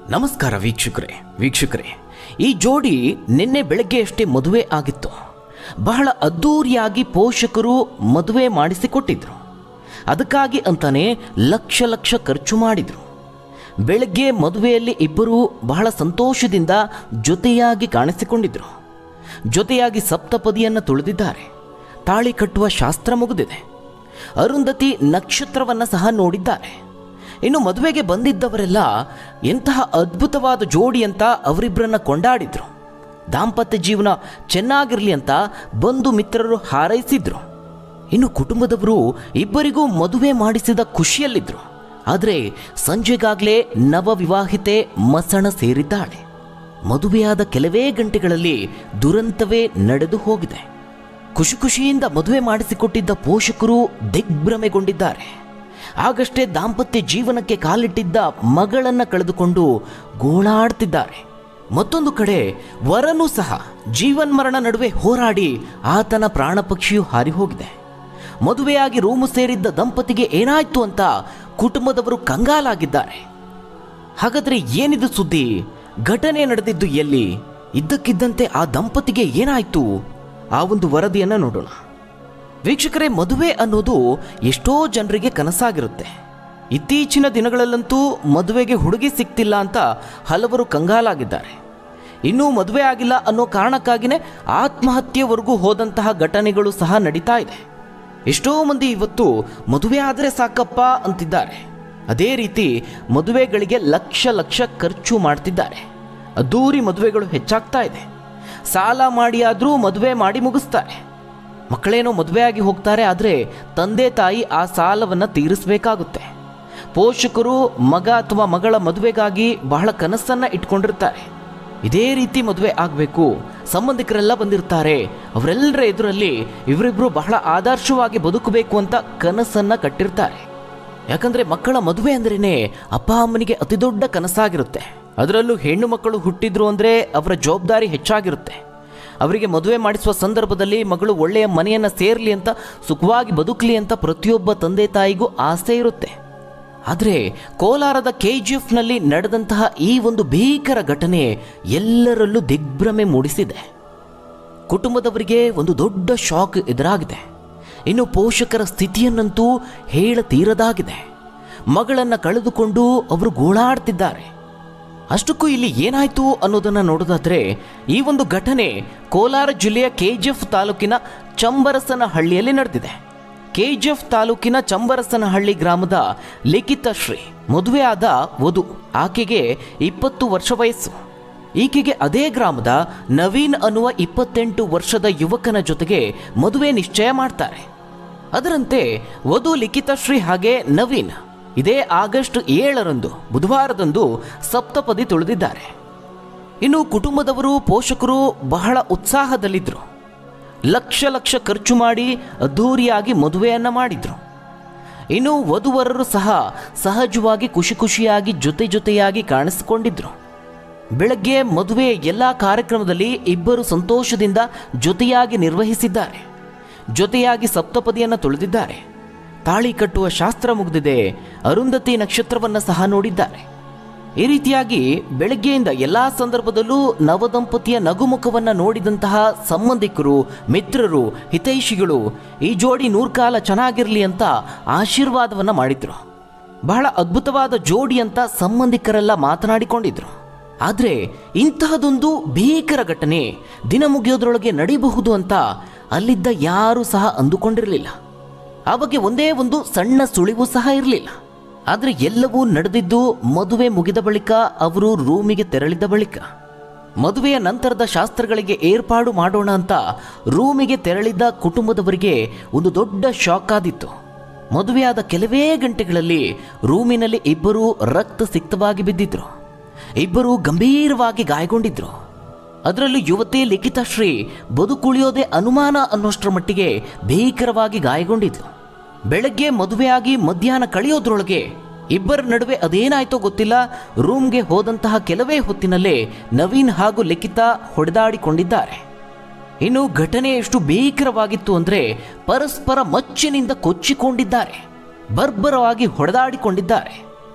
ನಮಸ್ಕಾರ ವೀಕ್ಷಕರೇ ವೀಕ್ಷಕರೇ ಈ ಜೋಡಿ ನಿನ್ನೆ ಬೆಳಗ್ಗೆಯಷ್ಟೇ ಮದುವೆ ಆಗಿತ್ತು ಬಹಳ ಅದ್ಧೂರಿಯಾಗಿ ಪೋಷಕರು ಮದುವೆ ಮಾಡಿಸಿಕೊಟ್ಟಿದ್ರು ಅದಕ್ಕಾಗಿ ಅಂತಾನೆ ಲಕ್ಷ ಲಕ್ಷ ಖರ್ಚು ಮಾಡಿದ್ರು ಬೆಳಗ್ಗೆ ಮದುವೆಯಲ್ಲಿ ಇಬ್ಬರು ಬಹಳ ಸಂತೋಷದಿಂದ ಜೊತೆಯಾಗಿ ಕಾಣಿಸಿಕೊಂಡಿದ್ರು ಜೊತೆಯಾಗಿ ಸಪ್ತಪದಿಯನ್ನು ತುಳಿದಿದ್ದಾರೆ ತಾಳಿ ಕಟ್ಟುವ ಶಾಸ್ತ್ರ ಮುಗಿದಿದೆ ಅರುಂಧತಿ ನಕ್ಷತ್ರವನ್ನು ಸಹ ನೋಡಿದ್ದಾರೆ ಇನ್ನು ಮದುವೆಗೆ ಬಂದಿದ್ದವರೆಲ್ಲ ಎಂತಹ ಅದ್ಭುತವಾದ ಜೋಡಿ ಅಂತ ಅವರಿಬ್ಬರನ್ನ ಕೊಂಡಾಡಿದ್ರು ದಾಂಪತ್ಯ ಜೀವನ ಚೆನ್ನಾಗಿರಲಿ ಅಂತ ಬಂಧು ಮಿತ್ರರು ಹಾರೈಸಿದ್ರು ಇನ್ನು ಕುಟುಂಬದವರು ಇಬ್ಬರಿಗೂ ಮದುವೆ ಮಾಡಿಸಿದ ಖುಷಿಯಲ್ಲಿದ್ರು ಆದರೆ ಸಂಜೆಗಾಗಲೇ ನವವಿವಾಹಿತೆ ಮಸಣ ಸೇರಿದ್ದಾಳೆ ಮದುವೆಯಾದ ಕೆಲವೇ ಗಂಟೆಗಳಲ್ಲಿ ದುರಂತವೇ ನಡೆದು ಹೋಗಿದೆ ಖುಷಿ ಖುಷಿಯಿಂದ ಮದುವೆ ಮಾಡಿಸಿಕೊಟ್ಟಿದ್ದ ಪೋಷಕರು ದಿಗ್ಭ್ರಮೆಗೊಂಡಿದ್ದಾರೆ ಆಗಷ್ಟೇ ದಾಂಪತ್ಯ ಜೀವನಕ್ಕೆ ಕಾಲಿಟ್ಟಿದ್ದ ಮಗಳನ್ನ ಕಳೆದುಕೊಂಡು ಗೋಳಾಡ್ತಿದ್ದಾರೆ ಮತ್ತೊಂದು ಕಡೆ ವರನೂ ಸಹ ಜೀವನ್ಮರಣ ನಡುವೆ ಹೋರಾಡಿ ಆತನ ಪ್ರಾಣ ಪಕ್ಷಿಯು ಹಾರಿ ಹೋಗಿದೆ ಮದುವೆಯಾಗಿ ರೂಮು ಸೇರಿದ್ದ ದಂಪತಿಗೆ ಏನಾಯ್ತು ಅಂತ ಕುಟುಂಬದವರು ಕಂಗಾಲಾಗಿದ್ದಾರೆ ಹಾಗಾದ್ರೆ ಏನಿದು ಸುದ್ದಿ ಘಟನೆ ನಡೆದಿದ್ದು ಎಲ್ಲಿ ಇದ್ದಕ್ಕಿದ್ದಂತೆ ಆ ದಂಪತಿಗೆ ಏನಾಯ್ತು ಆ ಒಂದು ವರದಿಯನ್ನು ನೋಡೋಣ ವೀಕ್ಷಕರೇ ಮದುವೆ ಅನ್ನೋದು ಎಷ್ಟೋ ಜನರಿಗೆ ಕನಸಾಗಿರುತ್ತೆ ಇತ್ತೀಚಿನ ದಿನಗಳಲ್ಲಂತೂ ಮದುವೆಗೆ ಹುಡುಗಿ ಸಿಗ್ತಿಲ್ಲ ಅಂತ ಹಲವರು ಕಂಗಾಲಾಗಿದ್ದಾರೆ ಇನ್ನೂ ಮದುವೆ ಆಗಿಲ್ಲ ಅನ್ನೋ ಕಾರಣಕ್ಕಾಗಿಯೇ ಆತ್ಮಹತ್ಯೆವರೆಗೂ ಹೋದಂತಹ ಘಟನೆಗಳು ಸಹ ನಡೀತಾ ಇದೆ ಎಷ್ಟೋ ಮಂದಿ ಇವತ್ತು ಮದುವೆ ಆದರೆ ಸಾಕಪ್ಪ ಅಂತಿದ್ದಾರೆ ಅದೇ ರೀತಿ ಮದುವೆಗಳಿಗೆ ಲಕ್ಷ ಲಕ್ಷ ಖರ್ಚು ಮಾಡ್ತಿದ್ದಾರೆ ಅದ್ದೂರಿ ಮದುವೆಗಳು ಹೆಚ್ಚಾಗ್ತಾ ಇದೆ ಸಾಲ ಮಾಡಿ ಆದರೂ ಮದುವೆ ಮಾಡಿ ಮುಗಿಸ್ತಾರೆ ಮಕ್ಕಳೇನೋ ಮದುವೆಯಾಗಿ ಹೋಗ್ತಾರೆ ಆದರೆ ತಂದೆ ತಾಯಿ ಆ ಸಾಲವನ್ನು ತೀರಿಸಬೇಕಾಗುತ್ತೆ ಪೋಷಕರು ಮಗ ಅಥವಾ ಮಗಳ ಮದುವೆಗಾಗಿ ಬಹಳ ಕನಸನ್ನು ಇಟ್ಕೊಂಡಿರ್ತಾರೆ ಇದೇ ರೀತಿ ಮದುವೆ ಆಗಬೇಕು ಸಂಬಂಧಿಕರೆಲ್ಲ ಬಂದಿರ್ತಾರೆ ಅವರೆಲ್ಲರ ಎದುರಲ್ಲಿ ಇವರಿಬ್ಬರು ಬಹಳ ಆದರ್ಶವಾಗಿ ಬದುಕಬೇಕು ಅಂತ ಕನಸನ್ನು ಕಟ್ಟಿರ್ತಾರೆ ಯಾಕಂದ್ರೆ ಮಕ್ಕಳ ಮದುವೆ ಅಂದ್ರೇನೆ ಅಪ್ಪ ಅಮ್ಮನಿಗೆ ಅತಿ ದೊಡ್ಡ ಕನಸಾಗಿರುತ್ತೆ ಅದರಲ್ಲೂ ಹೆಣ್ಣು ಮಕ್ಕಳು ಹುಟ್ಟಿದ್ರು ಅಂದ್ರೆ ಅವರ ಜವಾಬ್ದಾರಿ ಹೆಚ್ಚಾಗಿರುತ್ತೆ ಅವರಿಗೆ ಮದುವೆ ಮಾಡಿಸುವ ಸಂದರ್ಭದಲ್ಲಿ ಮಗಳು ಒಳ್ಳೆಯ ಮನೆಯನ್ನು ಸೇರಲಿ ಅಂತ ಸುಖವಾಗಿ ಬದುಕಲಿ ಅಂತ ಪ್ರತಿಯೊಬ್ಬ ತಂದೆ ತಾಯಿಗೂ ಆಸೆ ಇರುತ್ತೆ ಆದರೆ ಕೋಲಾರದ ಕೆ ಜಿ ಎಫ್ನಲ್ಲಿ ನಡೆದಂತಹ ಈ ಒಂದು ಭೀಕರ ಘಟನೆ ಎಲ್ಲರಲ್ಲೂ ದಿಗ್ಭ್ರಮೆ ಮೂಡಿಸಿದೆ ಕುಟುಂಬದವರಿಗೆ ಒಂದು ದೊಡ್ಡ ಶಾಕ್ ಎದುರಾಗಿದೆ ಇನ್ನು ಪೋಷಕರ ಸ್ಥಿತಿಯನ್ನಂತೂ ಹೇಳತೀರದಾಗಿದೆ ಮಗಳನ್ನು ಕಳೆದುಕೊಂಡು ಅವರು ಗೋಳಾಡ್ತಿದ್ದಾರೆ ಅಷ್ಟಕ್ಕೂ ಇಲ್ಲಿ ಏನಾಯ್ತು ಅನ್ನೋದನ್ನು ನೋಡೋದಾದ್ರೆ ಈ ಒಂದು ಘಟನೆ ಕೋಲಾರ ಜಿಲ್ಲೆಯ ಕೆಜಿಎಫ್ ತಾಲೂಕಿನ ಚಂಬರಸನಹಳ್ಳಿಯಲ್ಲಿ ನಡೆದಿದೆ ಕೆಜಿಎಫ್ ತಾಲೂಕಿನ ಚಂಬರಸನಹಳ್ಳಿ ಗ್ರಾಮದ ಲಿಖಿತ ಶ್ರೀ ಮದುವೆಯಾದ ವಧು ಆಕೆಗೆ ಇಪ್ಪತ್ತು ವರ್ಷ ವಯಸ್ಸು ಈಕೆಗೆ ಅದೇ ಗ್ರಾಮದ ನವೀನ್ ಅನ್ನುವ ಇಪ್ಪತ್ತೆಂಟು ವರ್ಷದ ಯುವಕನ ಜೊತೆಗೆ ಮದುವೆ ನಿಶ್ಚಯ ಮಾಡ್ತಾರೆ ಅದರಂತೆ ವಧು ಲಿಖಿತಶ್ರೀ ಹಾಗೆ ನವೀನ್ ಇದೇ ಆಗಸ್ಟ್ ಏಳರಂದು ಬುಧವಾರದಂದು ಸಪ್ತಪದಿ ತುಳಿದಿದ್ದಾರೆ ಇನ್ನು ಕುಟುಂಬದವರು ಪೋಷಕರು ಬಹಳ ಉತ್ಸಾಹದಲ್ಲಿದ್ದರು ಲಕ್ಷ ಲಕ್ಷ ಖರ್ಚು ಮಾಡಿ ಅದ್ಧೂರಿಯಾಗಿ ಮದುವೆಯನ್ನ ಮಾಡಿದ್ರು ಇನ್ನು ವಧುವರರು ಸಹ ಸಹಜವಾಗಿ ಖುಷಿ ಖುಷಿಯಾಗಿ ಜೊತೆ ಜೊತೆಯಾಗಿ ಕಾಣಿಸಿಕೊಂಡಿದ್ರು ಬೆಳಗ್ಗೆ ಮದುವೆ ಎಲ್ಲ ಕಾರ್ಯಕ್ರಮದಲ್ಲಿ ಇಬ್ಬರು ಸಂತೋಷದಿಂದ ಜೊತೆಯಾಗಿ ನಿರ್ವಹಿಸಿದ್ದಾರೆ ಜೊತೆಯಾಗಿ ಸಪ್ತಪದಿಯನ್ನು ತುಳಿದಿದ್ದಾರೆ ತಾಳಿ ಕಟ್ಟುವ ಶಾಸ್ತ್ರ ಮುಗಿದಿದೆ ಅರುಂಧತಿ ನಕ್ಷತ್ರವನ್ನು ಸಹ ನೋಡಿದ್ದಾರೆ ಈ ರೀತಿಯಾಗಿ ಬೆಳಗ್ಗೆಯಿಂದ ಎಲ್ಲ ಸಂದರ್ಭದಲ್ಲೂ ನವದಂಪತಿಯ ನಗುಮುಖವನ್ನು ನೋಡಿದಂತಹ ಸಂಬಂಧಿಕರು ಮಿತ್ರರು ಹಿತೈಷಿಗಳು ಈ ಜೋಡಿ ನೂರ್ಕಾಲ ಚೆನ್ನಾಗಿರಲಿ ಅಂತ ಆಶೀರ್ವಾದವನ್ನು ಮಾಡಿದ್ರು ಬಹಳ ಅದ್ಭುತವಾದ ಜೋಡಿ ಅಂತ ಸಂಬಂಧಿಕರೆಲ್ಲ ಮಾತನಾಡಿಕೊಂಡಿದ್ರು ಆದರೆ ಇಂತಹದೊಂದು ಭೀಕರ ಘಟನೆ ದಿನ ಮುಗಿಯೋದ್ರೊಳಗೆ ನಡೀಬಹುದು ಅಂತ ಅಲ್ಲಿದ್ದ ಯಾರೂ ಸಹ ಅಂದುಕೊಂಡಿರಲಿಲ್ಲ ಆ ಬಗ್ಗೆ ಒಂದೇ ಒಂದು ಸಣ್ಣ ಸುಳಿವು ಸಹ ಇರಲಿಲ್ಲ ಆದರೆ ಎಲ್ಲವೂ ನಡೆದಿದ್ದು ಮದುವೆ ಮುಗಿದ ಬಳಿಕ ಅವರು ರೂಮಿಗೆ ತೆರಳಿದ ಬಳಿಕ ಮದುವೆಯ ನಂತರದ ಶಾಸ್ತ್ರಗಳಿಗೆ ಏರ್ಪಾಡು ಮಾಡೋಣ ಅಂತ ರೂಮಿಗೆ ತೆರಳಿದ್ದ ಕುಟುಂಬದವರಿಗೆ ಒಂದು ದೊಡ್ಡ ಶಾಕ್ ಆದಿತ್ತು ಮದುವೆಯಾದ ಕೆಲವೇ ಗಂಟೆಗಳಲ್ಲಿ ರೂಮಿನಲ್ಲಿ ಇಬ್ಬರು ರಕ್ತ ಸಿಕ್ತವಾಗಿ ಬಿದ್ದಿದ್ರು ಇಬ್ಬರು ಗಂಭೀರವಾಗಿ ಗಾಯಗೊಂಡಿದ್ರು ಅದರಲ್ಲೂ ಯುವತಿ ಲಿಖಿತಶ್ರೀ ಬದುಕುಳಿಯೋದೇ ಅನುಮಾನ ಅನ್ನೋಷ್ಟರ ಮಟ್ಟಿಗೆ ಭೀಕರವಾಗಿ ಗಾಯಗೊಂಡಿದ್ಲು ಬೆಳಗ್ಗೆ ಮದುವೆಯಾಗಿ ಮಧ್ಯಾಹ್ನ ಕಳೆಯೋದ್ರೊಳಗೆ ಇಬ್ಬರ ನಡುವೆ ಅದೇನಾಯ್ತೋ ಗೊತ್ತಿಲ್ಲ ರೂಮ್ಗೆ ಹೋದಂತಹ ಕೆಲವೇ ಹೊತ್ತಿನಲ್ಲೇ ನವೀನ್ ಹಾಗೂ ಲಿಖಿತ ಹೊಡೆದಾಡಿಕೊಂಡಿದ್ದಾರೆ ಇನ್ನು ಘಟನೆ ಎಷ್ಟು ಭೀಕರವಾಗಿತ್ತು ಅಂದ್ರೆ ಪರಸ್ಪರ ಮಚ್ಚಿನಿಂದ ಕೊಚ್ಚಿಕೊಂಡಿದ್ದಾರೆ ಬರ್ಬರವಾಗಿ ಹೊಡೆದಾಡಿಕೊಂಡಿದ್ದಾರೆ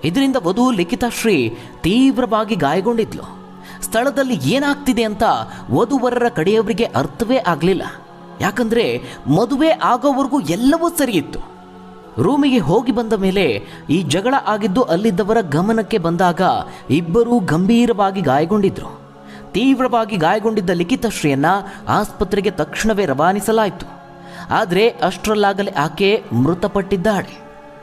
ಇದರಿಂದ ವಧು ಲಿಖಿತಾಶ್ರೀ ತೀವ್ರವಾಗಿ ಗಾಯಗೊಂಡಿದ್ಲು ಸ್ಥಳದಲ್ಲಿ ಏನಾಗ್ತಿದೆ ಅಂತ ವಧುವರರ ಕಡೆಯವರಿಗೆ ಅರ್ಥವೇ ಆಗಲಿಲ್ಲ ಯಾಕಂದ್ರೆ ಮದುವೆ ಆಗೋವರೆಗೂ ಎಲ್ಲವೂ ಸರಿಯಿತ್ತು ರೂಮಿಗೆ ಹೋಗಿ ಬಂದ ಮೇಲೆ ಈ ಜಗಳ ಆಗಿದ್ದು ಅಲ್ಲಿದ್ದವರ ಗಮನಕ್ಕೆ ಬಂದಾಗ ಇಬ್ಬರೂ ಗಂಭೀರವಾಗಿ ಗಾಯಗೊಂಡಿದ್ರು ತೀವ್ರವಾಗಿ ಗಾಯಗೊಂಡಿದ್ದ ಲಿಖಿತಶ್ರೀಯನ್ನ ಆಸ್ಪತ್ರೆಗೆ ತಕ್ಷಣವೇ ರವಾನಿಸಲಾಯಿತು ಆದರೆ ಅಷ್ಟರಲ್ಲಾಗಲೇ ಆಕೆ ಮೃತಪಟ್ಟಿದ್ದಾಳೆ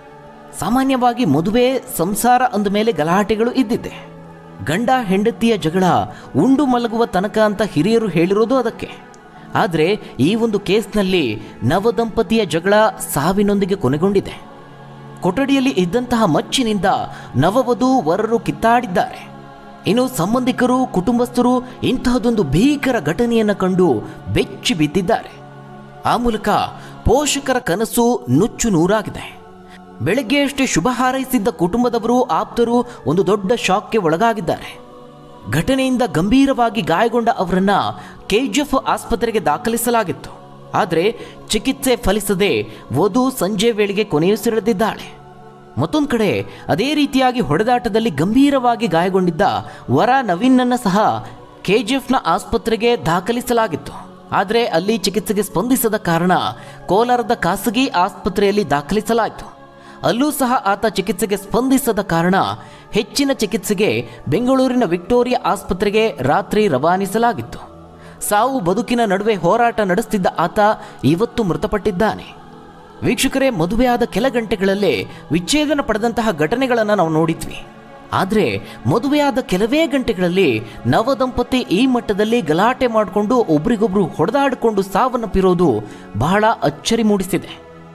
ಸಾಮಾನ್ಯವಾಗಿ ಮದುವೆ ಸಂಸಾರ ಅಂದ ಮೇಲೆ ಗಲಾಟೆಗಳು ಇದ್ದಿದ್ದೆ ಗಂಡ ಹೆಂಡತಿಯ ಜಗಳ ಉಂಡು ಮಲಗುವ ತನಕ ಅಂತ ಹಿರಿಯರು ಹೇಳಿರೋದು ಅದಕ್ಕೆ ಆದರೆ ಈ ಒಂದು ಕೇಸ್ನಲ್ಲಿ ನವದಂಪತಿಯ ಜಗಳ ಸಾವಿನೊಂದಿಗೆ ಕೊನೆಗೊಂಡಿದೆ ಕೊಠಡಿಯಲ್ಲಿ ಇದ್ದಂತಹ ಮಚ್ಚಿನಿಂದ ನವವಧು ವರರು ಕಿತ್ತಾಡಿದ್ದಾರೆ ಇನ್ನು ಸಂಬಂಧಿಕರು ಕುಟುಂಬಸ್ಥರು ಇಂತಹದೊಂದು ಭೀಕರ ಘಟನೆಯನ್ನು ಕಂಡು ಬೆಚ್ಚಿ ಬಿದ್ದಿದ್ದಾರೆ ಆ ಮೂಲಕ ಪೋಷಕರ ಕನಸು ನುಚ್ಚು ನೂರಾಗಿದೆ ಬೆಳಗ್ಗೆಯಷ್ಟೇ ಶುಭ ಹಾರೈಸಿದ್ದ ಕುಟುಂಬದವರು ಆಪ್ತರು ಒಂದು ದೊಡ್ಡ ಶಾಕ್ಗೆ ಒಳಗಾಗಿದ್ದಾರೆ ಘಟನೆಯಿಂದ ಗಂಭೀರವಾಗಿ ಗಾಯಗೊಂಡ ಅವರನ್ನ ಕೆಜಿಎಫ್ ಆಸ್ಪತ್ರೆಗೆ ದಾಖಲಿಸಲಾಗಿತ್ತು ಆದರೆ ಚಿಕಿತ್ಸೆ ಫಲಿಸದೆ ವಧು ಸಂಜೆ ವೇಳೆಗೆ ಕೊನೆಯುಸಿರೆಳೆದಿದ್ದಾಳೆ ಮತ್ತೊಂದು ಕಡೆ ಅದೇ ರೀತಿಯಾಗಿ ಹೊಡೆದಾಟದಲ್ಲಿ ಗಂಭೀರವಾಗಿ ಗಾಯಗೊಂಡಿದ್ದ ವರ ನವೀನನ್ನ ಸಹ ಕೆಜಿಎಫ್ನ ಆಸ್ಪತ್ರೆಗೆ ದಾಖಲಿಸಲಾಗಿತ್ತು ಆದರೆ ಅಲ್ಲಿ ಚಿಕಿತ್ಸೆಗೆ ಸ್ಪಂದಿಸದ ಕಾರಣ ಕೋಲಾರದ ಖಾಸಗಿ ಆಸ್ಪತ್ರೆಯಲ್ಲಿ ದಾಖಲಿಸಲಾಯಿತು ಅಲ್ಲೂ ಸಹ ಆತ ಚಿಕಿತ್ಸೆಗೆ ಸ್ಪಂದಿಸದ ಕಾರಣ ಹೆಚ್ಚಿನ ಚಿಕಿತ್ಸೆಗೆ ಬೆಂಗಳೂರಿನ ವಿಕ್ಟೋರಿಯಾ ಆಸ್ಪತ್ರೆಗೆ ರಾತ್ರಿ ರವಾನಿಸಲಾಗಿತ್ತು ಸಾವು ಬದುಕಿನ ನಡುವೆ ಹೋರಾಟ ನಡೆಸುತ್ತಿದ್ದ ಆತ ಇವತ್ತು ಮೃತಪಟ್ಟಿದ್ದಾನೆ ವೀಕ್ಷಕರೇ ಮದುವೆಯಾದ ಕೆಲ ಗಂಟೆಗಳಲ್ಲೇ ವಿಚ್ಛೇದನ ಪಡೆದಂತಹ ಘಟನೆಗಳನ್ನು ನಾವು ನೋಡಿದ್ವಿ ಆದರೆ ಮದುವೆಯಾದ ಕೆಲವೇ ಗಂಟೆಗಳಲ್ಲಿ ನವದಂಪತಿ ಈ ಮಟ್ಟದಲ್ಲಿ ಗಲಾಟೆ ಮಾಡಿಕೊಂಡು ಒಬ್ರಿಗೊಬ್ರು ಹೊಡೆದಾಡಿಕೊಂಡು ಸಾವನ್ನಪ್ಪಿರೋದು ಬಹಳ ಅಚ್ಚರಿ ಮೂಡಿಸಿದೆ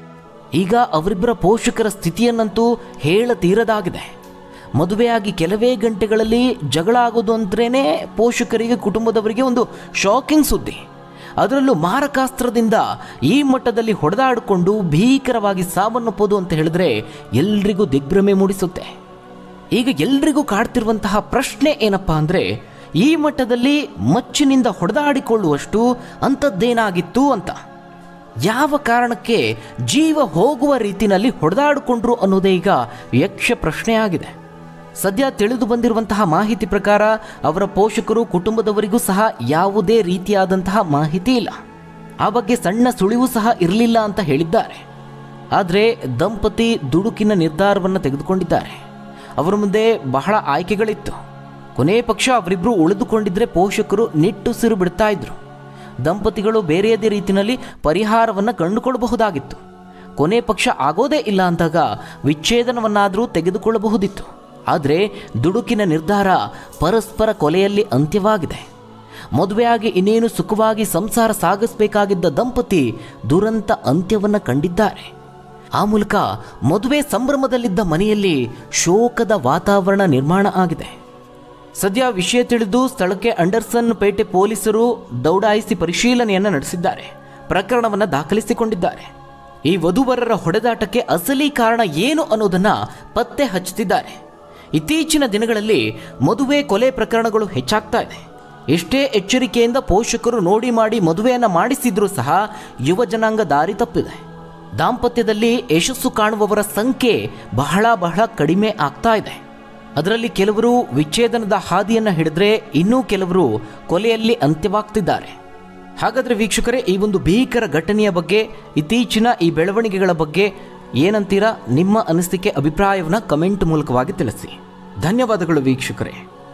ಈಗ ಅವರಿಬ್ಬರ ಪೋಷಕರ ಸ್ಥಿತಿಯನ್ನಂತೂ ಹೇಳತೀರದಾಗಿದೆ ಮದುವೆಯಾಗಿ ಕೆಲವೇ ಗಂಟೆಗಳಲ್ಲಿ ಜಗಳ ಆಗೋದು ಅಂದ್ರೇ ಪೋಷಕರಿಗೆ ಕುಟುಂಬದವರಿಗೆ ಒಂದು ಶಾಕಿಂಗ್ ಸುದ್ದಿ ಅದರಲ್ಲೂ ಮಾರಕಾಸ್ತ್ರದಿಂದ ಈ ಮಟ್ಟದಲ್ಲಿ ಹೊಡೆದಾಡಿಕೊಂಡು ಭೀಕರವಾಗಿ ಸಾವನ್ನಪ್ಪೋದು ಅಂತ ಹೇಳಿದ್ರೆ ಎಲ್ರಿಗೂ ದಿಗ್ಭ್ರಮೆ ಮೂಡಿಸುತ್ತೆ ಈಗ ಎಲ್ರಿಗೂ ಕಾಡ್ತಿರುವಂತಹ ಪ್ರಶ್ನೆ ಏನಪ್ಪಾ ಅಂದ್ರೆ ಈ ಮಟ್ಟದಲ್ಲಿ ಮಚ್ಚಿನಿಂದ ಹೊಡೆದಾಡಿಕೊಳ್ಳುವಷ್ಟು ಅಂಥದ್ದೇನಾಗಿತ್ತು ಅಂತ ಯಾವ ಕಾರಣಕ್ಕೆ ಜೀವ ಹೋಗುವ ರೀತಿನಲ್ಲಿ ಹೊಡೆದಾಡಿಕೊಂಡ್ರು ಅನ್ನೋದೇ ಈಗ ಯಕ್ಷ ಪ್ರಶ್ನೆಯಾಗಿದೆ ಸದ್ಯ ತಿಳಿದು ಬಂದಿರುವಂತಹ ಮಾಹಿತಿ ಪ್ರಕಾರ ಅವರ ಪೋಷಕರು ಕುಟುಂಬದವರಿಗೂ ಸಹ ಯಾವುದೇ ರೀತಿಯಾದಂತಹ ಮಾಹಿತಿ ಇಲ್ಲ ಆ ಬಗ್ಗೆ ಸಣ್ಣ ಸುಳಿವು ಸಹ ಇರಲಿಲ್ಲ ಅಂತ ಹೇಳಿದ್ದಾರೆ ಆದರೆ ದಂಪತಿ ದುಡುಕಿನ ನಿರ್ಧಾರವನ್ನು ತೆಗೆದುಕೊಂಡಿದ್ದಾರೆ ಅವರ ಮುಂದೆ ಬಹಳ ಆಯ್ಕೆಗಳಿತ್ತು ಕೊನೆ ಪಕ್ಷ ಅವರಿಬ್ಬರು ಉಳಿದುಕೊಂಡಿದ್ರೆ ಪೋಷಕರು ನಿಟ್ಟುಸಿರು ಬಿಡ್ತಾ ಇದ್ರು ದಂಪತಿಗಳು ಬೇರೆಯದೇ ರೀತಿಯಲ್ಲಿ ಪರಿಹಾರವನ್ನು ಕಂಡುಕೊಳ್ಳಬಹುದಾಗಿತ್ತು ಕೊನೆ ಪಕ್ಷ ಆಗೋದೇ ಇಲ್ಲ ಅಂದಾಗ ವಿಚ್ಛೇದನವನ್ನಾದರೂ ತೆಗೆದುಕೊಳ್ಳಬಹುದಿತ್ತು ಆದರೆ ದುಡುಕಿನ ನಿರ್ಧಾರ ಪರಸ್ಪರ ಕೊಲೆಯಲ್ಲಿ ಅಂತ್ಯವಾಗಿದೆ ಮದುವೆಯಾಗಿ ಇನ್ನೇನು ಸುಖವಾಗಿ ಸಂಸಾರ ಸಾಗಿಸಬೇಕಾಗಿದ್ದ ದಂಪತಿ ದುರಂತ ಅಂತ್ಯವನ್ನು ಕಂಡಿದ್ದಾರೆ ಆ ಮೂಲಕ ಮದುವೆ ಸಂಭ್ರಮದಲ್ಲಿದ್ದ ಮನೆಯಲ್ಲಿ ಶೋಕದ ವಾತಾವರಣ ನಿರ್ಮಾಣ ಆಗಿದೆ ಸದ್ಯ ವಿಷಯ ತಿಳಿದು ಸ್ಥಳಕ್ಕೆ ಅಂಡರ್ಸನ್ ಪೇಟೆ ಪೊಲೀಸರು ದೌಡಾಯಿಸಿ ಪರಿಶೀಲನೆಯನ್ನು ನಡೆಸಿದ್ದಾರೆ ಪ್ರಕರಣವನ್ನು ದಾಖಲಿಸಿಕೊಂಡಿದ್ದಾರೆ ಈ ವಧುವರರ ಹೊಡೆದಾಟಕ್ಕೆ ಅಸಲಿ ಕಾರಣ ಏನು ಅನ್ನೋದನ್ನ ಪತ್ತೆ ಹಚ್ಚುತ್ತಿದ್ದಾರೆ ಇತ್ತೀಚಿನ ದಿನಗಳಲ್ಲಿ ಮದುವೆ ಕೊಲೆ ಪ್ರಕರಣಗಳು ಹೆಚ್ಚಾಗ್ತಾ ಇದೆ ಎಷ್ಟೇ ಎಚ್ಚರಿಕೆಯಿಂದ ಪೋಷಕರು ನೋಡಿ ಮಾಡಿ ಮದುವೆಯನ್ನು ಮಾಡಿಸಿದ್ರೂ ಸಹ ಯುವ ಜನಾಂಗ ದಾರಿ ತಪ್ಪಿದೆ ದಾಂಪತ್ಯದಲ್ಲಿ ಯಶಸ್ಸು ಕಾಣುವವರ ಸಂಖ್ಯೆ ಬಹಳ ಬಹಳ ಕಡಿಮೆ ಆಗ್ತಾ ಇದೆ ಅದರಲ್ಲಿ ಕೆಲವರು ವಿಚ್ಛೇದನದ ಹಾದಿಯನ್ನು ಹಿಡಿದ್ರೆ ಇನ್ನೂ ಕೆಲವರು ಕೊಲೆಯಲ್ಲಿ ಅಂತ್ಯವಾಗ್ತಿದ್ದಾರೆ ಹಾಗಾದರೆ ವೀಕ್ಷಕರೇ ಈ ಒಂದು ಭೀಕರ ಘಟನೆಯ ಬಗ್ಗೆ ಇತ್ತೀಚಿನ ಈ ಬೆಳವಣಿಗೆಗಳ ಬಗ್ಗೆ ಏನಂತೀರಾ ನಿಮ್ಮ ಅನಿಸಿಕೆ ಅಭಿಪ್ರಾಯವನ್ನು ಕಮೆಂಟ್ ಮೂಲಕವಾಗಿ ತಿಳಿಸಿ ಧನ್ಯವಾದಗಳು ವೀಕ್ಷಕರೇ